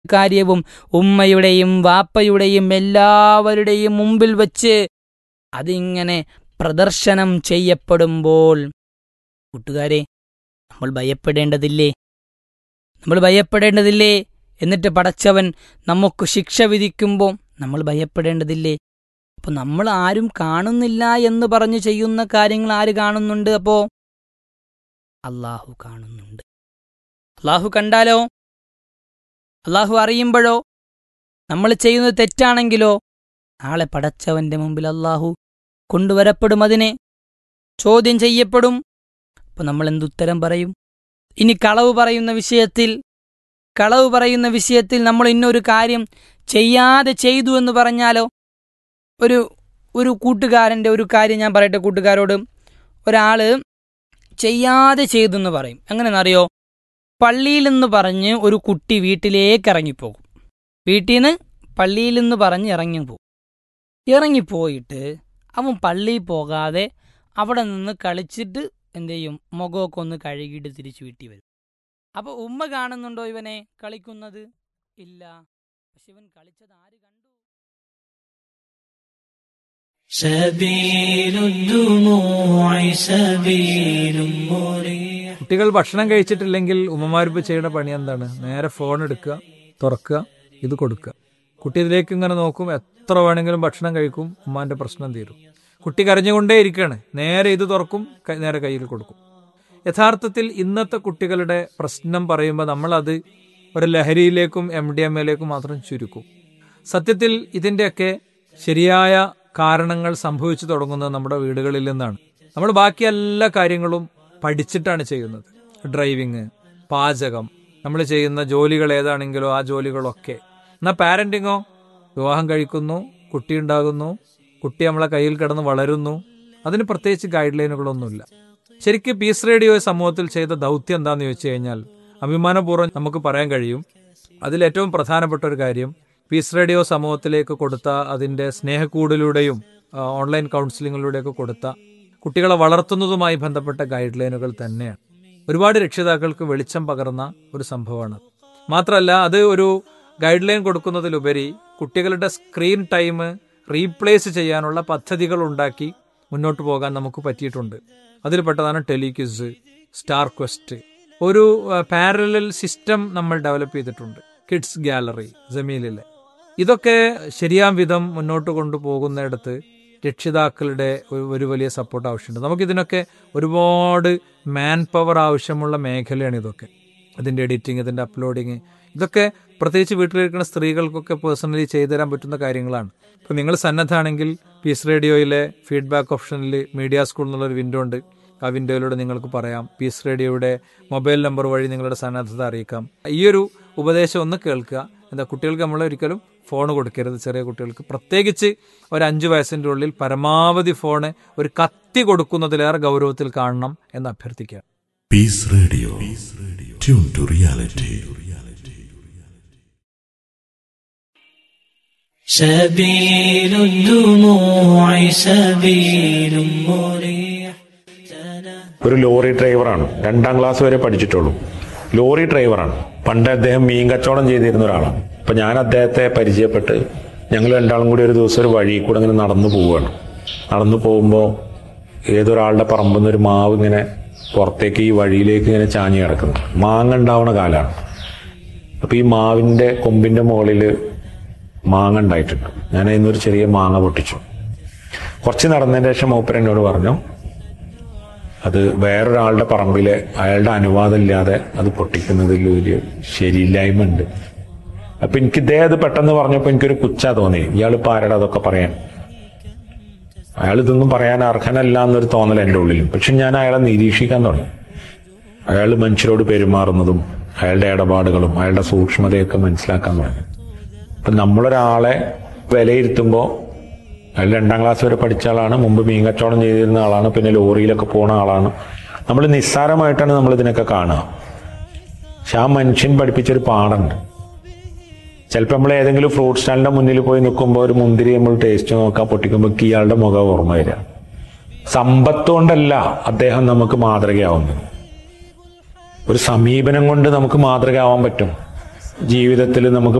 കാര്യവും ഉമ്മയുടെയും വാപ്പയുടെയും എല്ലാവരുടെയും മുമ്പിൽ വച്ച് അതിങ്ങനെ പ്രദർശനം ചെയ്യപ്പെടുമ്പോൾ കൂട്ടുകാരെ നമ്മൾ ഭയപ്പെടേണ്ടതില്ലേ നമ്മൾ ഭയപ്പെടേണ്ടതില്ലേ എന്നിട്ട് പടച്ചവൻ നമുക്ക് ശിക്ഷ വിധിക്കുമ്പോൾ നമ്മൾ ഭയപ്പെടേണ്ടതില്ലേ അപ്പോൾ നമ്മൾ ആരും കാണുന്നില്ല എന്ന് പറഞ്ഞു ചെയ്യുന്ന കാര്യങ്ങൾ ആര് കാണുന്നുണ്ട് അപ്പോ അള്ളാഹു കാണുന്നുണ്ട് അള്ളാഹു കണ്ടാലോ അള്ളാഹു അറിയുമ്പോഴോ നമ്മൾ ചെയ്യുന്നത് തെറ്റാണെങ്കിലോ നാളെ പടച്ചവന്റെ മുമ്പിൽ അള്ളാഹു കൊണ്ടുവരപ്പെടും അതിനെ ചോദ്യം ചെയ്യപ്പെടും അപ്പൊ നമ്മൾ എന്തുത്തരം പറയും ഇനി കളവ് പറയുന്ന വിഷയത്തിൽ കളവ് പറയുന്ന വിഷയത്തിൽ നമ്മൾ ഇന്നൊരു കാര്യം ചെയ്യാതെ ചെയ്തു എന്ന് പറഞ്ഞാലോ ഒരു ഒരു കൂട്ടുകാരൻ്റെ ഒരു കാര്യം ഞാൻ പറയട്ടെ കൂട്ടുകാരോട് ഒരാള് ചെയ്യാതെ ചെയ്തു എന്ന് പറയും എങ്ങനെയെന്നറിയോ പള്ളിയിൽ നിന്ന് പറഞ്ഞ് ഒരു കുട്ടി വീട്ടിലേക്ക് ഇറങ്ങിപ്പോകും വീട്ടിൽ നിന്ന് പള്ളിയിൽ നിന്ന് പറഞ്ഞ് ഇറങ്ങിപ്പോകും ഇറങ്ങിപ്പോയിട്ട് അവൻ പള്ളിയിൽ പോകാതെ അവിടെ നിന്ന് കളിച്ചിട്ട് എന്ത് ചെയ്യും മുഖമൊക്കെ ഒന്ന് കഴുകിയിട്ട് തിരിച്ചു വീട്ടിൽ വരും അപ്പോൾ ഉമ്മ കാണുന്നുണ്ടോ ഇവനെ കളിക്കുന്നത് ഇല്ല പക്ഷെ ഇവൻ കളിച്ചത് ആര് കണ്ടു سبيل الدموع سبيل مريح കുട്ടികൾ ഭക്ഷണം കഴിച്ചിട്ടില്ലെങ്കിൽ ഉമ്മമാരിപ്പോൾ ചെയ്യുന്ന പണി എന്താണ് നേരെ ഫോൺ എടുക്കുക തുറക്കുക ഇത് കൊടുക്കുക കുട്ടി ഇതിലേക്ക് ഇങ്ങനെ നോക്കും എത്ര വേണമെങ്കിലും ഭക്ഷണം കഴിക്കും ഉമ്മാന്റെ പ്രശ്നം തീരും കുട്ടി കരഞ്ഞുകൊണ്ടേ ഇരിക്കുകയാണ് നേരെ ഇത് തുറക്കും ക- നേരെ കയ്യിൽ കൊടുക്കും യഥാർത്ഥത്തിൽ ഇന്നത്തെ കുട്ടികളുടെ പ്രശ്നം പറയുമ്പോൾ നമ്മളത് ഒരു ലഹരിയിലേക്കും എം ഡി എം എയിലേക്കും മാത്രം ചുരുക്കും സത്യത്തിൽ ഇതിൻ്റെയൊക്കെ ശരിയായ കാരണങ്ങൾ സംഭവിച്ചു തുടങ്ങുന്നത് നമ്മുടെ വീടുകളിൽ നിന്നാണ് നമ്മൾ ബാക്കി എല്ലാ കാര്യങ്ങളും പഠിച്ചിട്ടാണ് ചെയ്യുന്നത് ഡ്രൈവിങ് പാചകം നമ്മൾ ചെയ്യുന്ന ജോലികൾ ഏതാണെങ്കിലോ ആ ജോലികളൊക്കെ എന്നാൽ പാരന്റിങ്ങോ വിവാഹം കഴിക്കുന്നു കുട്ടി ഉണ്ടാകുന്നു കുട്ടി നമ്മളെ കയ്യിൽ കിടന്ന് വളരുന്നു അതിന് പ്രത്യേകിച്ച് ഗൈഡ് ലൈനുകളൊന്നുമില്ല ശരിക്കും പീസ് റേഡിയോ സമൂഹത്തിൽ ചെയ്ത ദൗത്യം എന്താണെന്ന് ചോദിച്ചു കഴിഞ്ഞാൽ അഭിമാനപൂർവ്വം നമുക്ക് പറയാൻ കഴിയും അതിലേറ്റവും പ്രധാനപ്പെട്ട ഒരു കാര്യം പീസ് റേഡിയോ സമൂഹത്തിലേക്ക് കൊടുത്ത അതിന്റെ സ്നേഹക്കൂടിലൂടെയും ആ, ഓൺലൈൻ കൗൺസിലിങ്ങിലൂടെയൊക്കെ കൊടുത്ത കുട്ടികളെ വളർത്തുന്നതുമായി ബന്ധപ്പെട്ട ഗൈഡ് ലൈനുകൾ തന്നെയാണ് ഒരുപാട് രക്ഷിതാക്കൾക്ക് വെളിച്ചം പകർന്ന ഒരു സംഭവമാണ് മാത്രമല്ല അത് ഒരു ഗൈഡ് ലൈൻ കൊടുക്കുന്നതിലുപരി കുട്ടികളുടെ സ്ക്രീൻ ടൈം റീപ്ലേസ് ചെയ്യാനുള്ള പദ്ധതികൾ ഉണ്ടാക്കി മുന്നോട്ട് പോകാൻ നമുക്ക് പറ്റിയിട്ടുണ്ട് അതിൽപ്പെട്ടതാണ് ടെലിക്വിസ് സ്റ്റാർ ക്വസ്റ്റ് ഒരു പാരലൽ സിസ്റ്റം നമ്മൾ ഡെവലപ്പ് ചെയ്തിട്ടുണ്ട് കിഡ്സ് ഗാലറി ജമീലിലെ ഇതൊക്കെ ശരിയാം വിധം മുന്നോട്ട് കൊണ്ടുപോകുന്നിടത്ത് രക്ഷിതാക്കളുടെ ഒരു ഒരു വലിയ സപ്പോർട്ട് ആവശ്യമുണ്ട് നമുക്കിതിനൊക്കെ ഒരുപാട് മാൻ പവർ ആവശ്യമുള്ള മേഖലയാണ് ഇതൊക്കെ ഇതിൻ്റെ എഡിറ്റിംഗ് ഇതിൻ്റെ അപ്ലോഡിങ് ഇതൊക്കെ പ്രത്യേകിച്ച് വീട്ടിലിരിക്കുന്ന സ്ത്രീകൾക്കൊക്കെ പേഴ്സണലി ചെയ്തു തരാൻ പറ്റുന്ന കാര്യങ്ങളാണ് ഇപ്പം നിങ്ങൾ സന്നദ്ധാണെങ്കിൽ പീസ് റേഡിയോയിലെ ഫീഡ്ബാക്ക് ഓപ്ഷനിൽ മീഡിയ സ്കൂൾ എന്നുള്ളൊരു വിൻഡോ ഉണ്ട് ആ വിൻഡോയിലൂടെ നിങ്ങൾക്ക് പറയാം പീസ് റേഡിയോയുടെ മൊബൈൽ നമ്പർ വഴി നിങ്ങളുടെ സന്നദ്ധത അറിയിക്കാം ഈ ഒരു ഉപദേശം ഒന്ന് കേൾക്കുക എന്താ കുട്ടികൾക്ക് നമ്മൾ ഒരിക്കലും ഫോൺ കൊടുക്കരുത് ചെറിയ കുട്ടികൾക്ക് പ്രത്യേകിച്ച് ഒരു അഞ്ച് വയസ്സിൻ്റെ ഉള്ളിൽ പരമാവധി ഫോണ് ഒരു കത്തി കൊടുക്കുന്നതിലേറെ ഗൗരവത്തിൽ കാണണം എന്ന് അഭ്യർത്ഥിക്കുക Peace Radio. Tune to reality. سبيل الدموع سبيل مريح ഒരു ലോറി ഡ്രൈവറാണ് രണ്ടാം ക്ലാസ് വരെ പഠിച്ചിട്ടുള്ളൂ ലോറി ഡ്രൈവറാണ് പണ്ട് അദ്ദേഹം മീൻ കച്ചവടം ചെയ്തിരുന്ന ഒരാളാണ് അപ്പൊ ഞാൻ അദ്ദേഹത്തെ പരിചയപ്പെട്ട് ഞങ്ങൾ രണ്ടാളും കൂടി ഒരു ദിവസം ഒരു വഴി കൂടെ ഇങ്ങനെ നടന്നു പോവുകയാണ് നടന്നു പോകുമ്പോൾ ഏതൊരാളുടെ പറമ്പിൽ നിന്ന് ഒരു മാവ് ഇങ്ങനെ പുറത്തേക്ക് ഈ വഴിയിലേക്ക് ഇങ്ങനെ ചാഞ്ഞ് കിടക്കുന്നു മാങ്ങ ഉണ്ടാവുന്ന കാലാണ് അപ്പൊ ഈ മാവിന്റെ കൊമ്പിന്റെ മുകളിൽ മാങ്ങ ഉണ്ടായിട്ടുണ്ട് ഞാൻ അതിന്നൊരു ചെറിയ മാങ്ങ പൊട്ടിച്ചു കുറച്ച് നടന്നതിന് ശേഷം മൂപ്പർ എന്നോട് പറഞ്ഞു അത് വേറൊരാളുടെ പറമ്പിലെ അയാളുടെ അനുവാദം ഇല്ലാതെ അത് പൊട്ടിക്കുന്നതിൽ ഒരു ശരിയില്ലായ്മ ഉണ്ട് അപ്പൊ എനിക്ക് ഇദ്ദേഹം അത് പെട്ടെന്ന് പറഞ്ഞപ്പോ എനിക്കൊരു പുച്ഛ തോന്നി ഇയാൾ ഇപ്പൊ ആരുടെ അതൊക്കെ പറയാൻ അയാൾ ഇതൊന്നും പറയാൻ അർഹനല്ല എന്നൊരു തോന്നൽ എൻ്റെ ഉള്ളിലും പക്ഷെ ഞാൻ അയാളെ നിരീക്ഷിക്കാൻ തുടങ്ങി അയാൾ മനുഷ്യരോട് പെരുമാറുന്നതും അയാളുടെ ഇടപാടുകളും അയാളുടെ സൂക്ഷ്മതയൊക്കെ മനസ്സിലാക്കാൻ തുടങ്ങി അപ്പൊ നമ്മളൊരാളെ വിലയിരുത്തുമ്പോൾ അയാൾ രണ്ടാം ക്ലാസ് വരെ പഠിച്ച ആളാണ് മുമ്പ് മീൻ കച്ചവടം ചെയ്തിരുന്ന ആളാണ് പിന്നെ ലോറിയിലൊക്കെ പോണ ആളാണ് നമ്മൾ നിസ്സാരമായിട്ടാണ് നമ്മൾ ഇതിനൊക്കെ കാണുക പക്ഷെ ആ മനുഷ്യൻ പഠിപ്പിച്ചൊരു പാടുണ്ട് ചിലപ്പോൾ നമ്മൾ ഏതെങ്കിലും ഫ്രൂട്ട് സ്റ്റാളിന്റെ മുന്നിൽ പോയി നിൽക്കുമ്പോൾ ഒരു മുന്തിരി നമ്മൾ ടേസ്റ്റ് നോക്കാൻ പൊട്ടിക്കുമ്പോൾ ഇയാളുടെ മുഖം ഓർമ്മ വരിക സമ്പത്ത് കൊണ്ടല്ല അദ്ദേഹം നമുക്ക് മാതൃകയാവുന്നത് ഒരു സമീപനം കൊണ്ട് നമുക്ക് മാതൃകയാവാൻ പറ്റും ജീവിതത്തിൽ നമുക്ക്